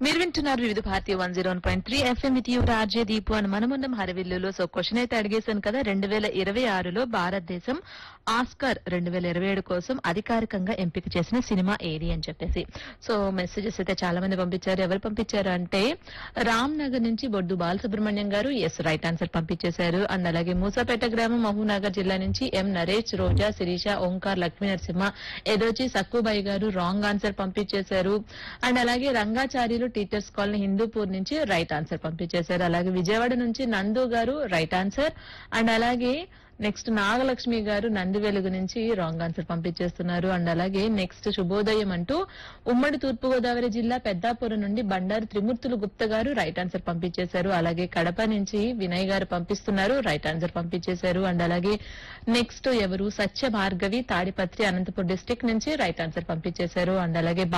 మీరు వింటున్నారు Vividh Bharati one zero point three FM with you RJ Deepu అని మనమున్నాం హరవిల్లులో సో క్వశ్చన్ అయితే అడిగేశాను కదా రెండు వేల ఇరవై ఆరులో భారతదేశం ఆస్కర్ రెండు వేల ఇరవై ఏడు కోసం అధికారికంగా ఎంపిక చేసిన సినిమా ఏది అని చెప్పేసి సో మెసేజెస్ అయితే చాలా మంది పంపించారు ఎవరు పంపించారు అంటే రామ్ నగర్ నుంచి Boddu Balasubrahmanyam garu yes right answer పంపించేశారు అండ్ అలాగే మూసాపేట గ్రామం మహబూబ్నగర్ జిల్లా నుంచి ఎం నరేష్ రోజా శిరీష ఓంకార్ లక్ష్మీ నరసింహ ఎదోచి సక్కుబాయి గారు రాంగ్ ఆన్సర్ పంపించేశారు అండ్ అలాగే రంగాచార్యులు టీచర్స్ కాలనీ హిందూపూర్ నుంచి రైట్ ఆన్సర్ పంపించేశారు అలాగే విజయవాడ నుంచి Nandu garu right answer and అలాగే నెక్స్ట్ నాగలక్ష్మి గారు నంది వెలుగు నుంచి రాంగ్ ఆన్సర్ పంపించేస్తున్నారు అండ్ అలాగే నెక్స్ట్ శుభోదయం అంటూ ఉమ్మడి తూర్పుగోదావరి జిల్లా పెద్దాపురం నుండి బండారు త్రిమూర్తులు గుప్త గారు రైట్ ఆన్సర్ పంపించేశారు అలాగే కడప నుంచి వినయ్ గారు పంపిస్తున్నారు రైట్ ఆన్సర్ పంపించేశారు అండ్ అలాగే నెక్స్ట్ ఎవరు సత్య భార్గవి తాడిపత్రి అనంతపురం డిస్టిక్ నుంచి రైట్ ఆన్సర్ పంపించేశారు అండ్ అలాగే